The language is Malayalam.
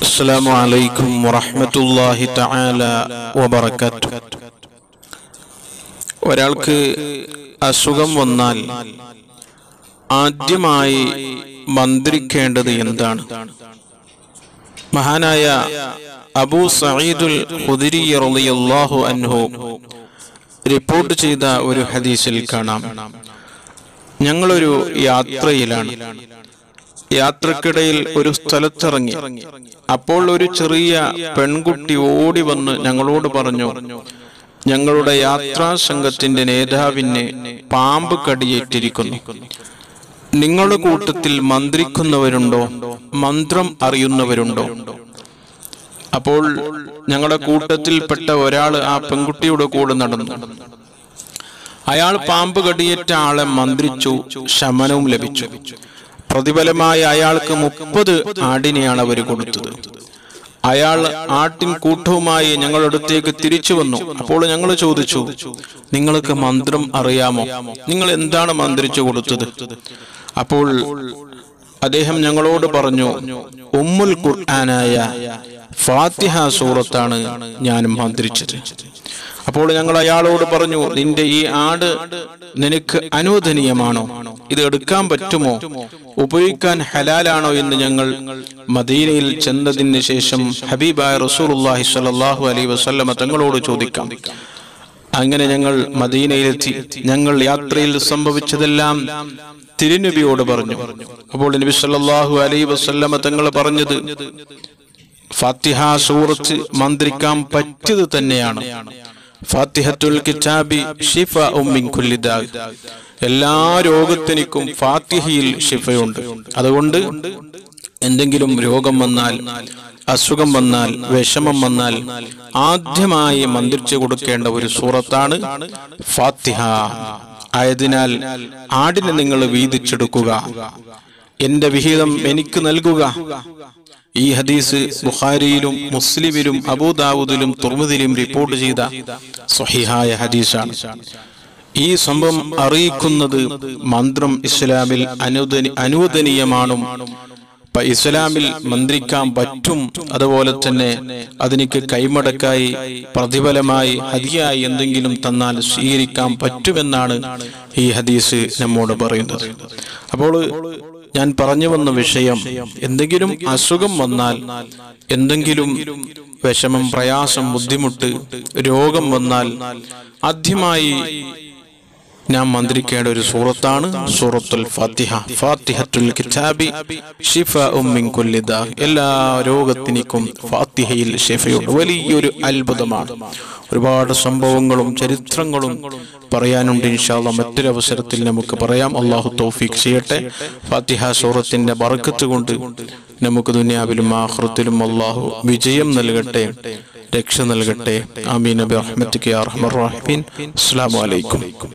السلام عليكم ورحمة الله تعالى وبركاته ഒരാൾക്ക് അസുഖം വന്നാൽ ആദ്യമായി മന്ത്രിക്കേണ്ടത് എന്താണ് മഹാനായ അബൂ സഈദുൽ ഖുദരി റളിയല്ലാഹു അൻഹു റിപ്പോർട്ട് ചെയ്ത ഒരു ഹദീസിൽ കാണാം ഞങ്ങളൊരു യാത്രയിലാണ് യാത്രക്കിടയിൽ ഒരു സ്ഥലത്തിറങ്ങി അപ്പോൾ ഒരു ചെറിയ പെൺകുട്ടി ഓടി വന്ന് ഞങ്ങളോട് പറഞ്ഞു ഞങ്ങളുടെ യാത്രാ സംഘത്തിന്റെ നേതാവിന് പാമ്പ് കടിയേറ്റിരിക്കുന്നു നിങ്ങളുടെ കൂട്ടത്തിൽ മന്ത്രിക്കുന്നവരുണ്ടോ മന്ത്രം അറിയുന്നവരുണ്ടോ അപ്പോൾ ഞങ്ങളുടെ കൂട്ടത്തിൽപ്പെട്ട ഒരാൾ ആ പെൺകുട്ടിയുടെ കൂടെ നടന്നു അയാൾ പാമ്പ് കടിയേറ്റ ആളെ മന്ത്രിച്ചു ശമനവും ലഭിച്ചു പ്രതിഫലമായി അയാൾക്ക് മുപ്പത് ആടിനെയാണ് അവർ കൊടുത്തത് അയാൾ ആട്ടിൻ കൂട്ടവുമായി ഞങ്ങളുടെ അടുത്തേക്ക് തിരിച്ചു വന്നു അപ്പോൾ ഞങ്ങൾ ചോദിച്ചു നിങ്ങൾക്ക് മന്ത്രം അറിയാമോ നിങ്ങൾ എന്താണ് മന്ത്രിച്ചു കൊടുത്തത് അപ്പോൾ അദ്ദേഹം ഞങ്ങളോട് പറഞ്ഞു ഉമ്മുൽ ഖുർആനായ ഫാത്തിഹ സൂറത്താണ് ഞാൻ മന്ത്രിച്ചത് അപ്പോൾ ഞങ്ങൾ അയാളോട് പറഞ്ഞു നിന്റെ ഈ ആട് നിനക്ക് അനുവദനീയമാണോ ഇത് എടുക്കാൻ പറ്റുമോ ഉപയോഗിക്കാൻ ഹലാലാണോ എന്ന് ഞങ്ങൾ മദീനയിൽ ചെന്നതിന് ശേഷം ഹബീബായ റസൂലുള്ളാഹി സ്വല്ലല്ലാഹു അലൈഹി വസല്ലമ തങ്ങളോട് ചോദിക്കാം അങ്ങനെ ഞങ്ങൾ മദീനയിലെത്തി ഞങ്ങൾ യാത്രയിൽ സംഭവിച്ചതെല്ലാം തിരുനബിയോട് പറഞ്ഞു അപ്പോൾ നബി സല്ലല്ലാഹു അലൈഹി വസല്ലമ തങ്ങൾ പറഞ്ഞത് ഫാത്തിഹ സൂറത്ത് മന്ത്രിക്കാൻ പറ്റിയത് തന്നെയാണ് ഫാത്തിഹത്തുൽ കിതാബി ഷിഫ ഉമ്മിൻ കുല്ലി ദാഗ് എല്ലാ രോഗത്തിനും ഫാത്തിഹയിൽ ഷിഫയുണ്ട് അതുകൊണ്ട് എന്തെങ്കിലും രോഗം വന്നാൽ അസുഖം വന്നാൽ വിഷമം വന്നാൽ ആദ്യമായി മന്ത്രിച്ചു കൊടുക്കേണ്ട ഒരു സൂറത്താണ് ഫാത്തിഹ ആയതിനാൽ ആടിനെ നിങ്ങൾ വീതിച്ചെടുക്കുക എന്റെ വിഹിതം എനിക്ക് നൽകുക ഈ ഹദീസ് ബുഖാരിയിലും മുസ്ലിമിലും അബൂദാവൂദിലും തുർമുദിലും റിപ്പോർട്ട് ചെയ്ത സ്വഹിഹായ ഹദീസാണ് ഈ സംഭവം അറിയിക്കുന്നത് മന്ത്രം ഇസ്ലാമിൽ അനുദനി അനുവദനീയമാണും പ- ഇസ്ലാമിൽ മന്ത്രിക്കാൻ പറ്റും അതുപോലെ തന്നെ അതിനിക്ക് കൈമടക്കായി പ്രതിഫലമായി ഹതിയായി എന്തെങ്കിലും തന്നാൽ സ്വീകരിക്കാൻ പറ്റുമെന്നാണ് ഈ ഹദീസ് നമ്മോട് പറയുന്നത് അപ്പോൾ ഞാൻ പറഞ്ഞു വന്ന വിഷയം എന്തെങ്കിലും അസുഖം വന്നാൽ എന്തെങ്കിലും വിഷമം പ്രയാസം ബുദ്ധിമുട്ട് രോഗം വന്നാൽ ആദ്യമായി ഞാൻ മന്ത്രിക്കേണ്ട ഒരു സൂറത്താണ് സൂറത്തുൽ ഫാത്തിഹ ഫാത്തിഹത്തുൽ കിതാബി ഷിഫ ഉമ്മിൻ കുല്ലി ദാ എല്ലാ രോഗത്തിനും ഫാത്തിഹയിൽ ഷിഫയുണ്ട് വലിയൊരു അത്ഭുതമാണ് ഒരുപാട് സംഭവങ്ങളും ചരിത്രങ്ങളും പറയാനുണ്ട് ഇൻഷാല്ല മറ്റൊരു അവസരത്തിൽ നമുക്ക് പറയാം അള്ളാഹു തൗഫീഖ് ചെയ്യട്ടെ ഫാത്തിഹ സൂറത്തിന്റെ ബർക്കത്ത് കൊണ്ട് നമുക്ക് ദുനിയാവിലും ആഹ്റത്തിലും അള്ളാഹു വിജയം നൽകട്ടെ രക്ഷ നൽകട്ടെ ആമീൻ നബി അഹമ്മദ് അസ്സലാമു അലൈക്കും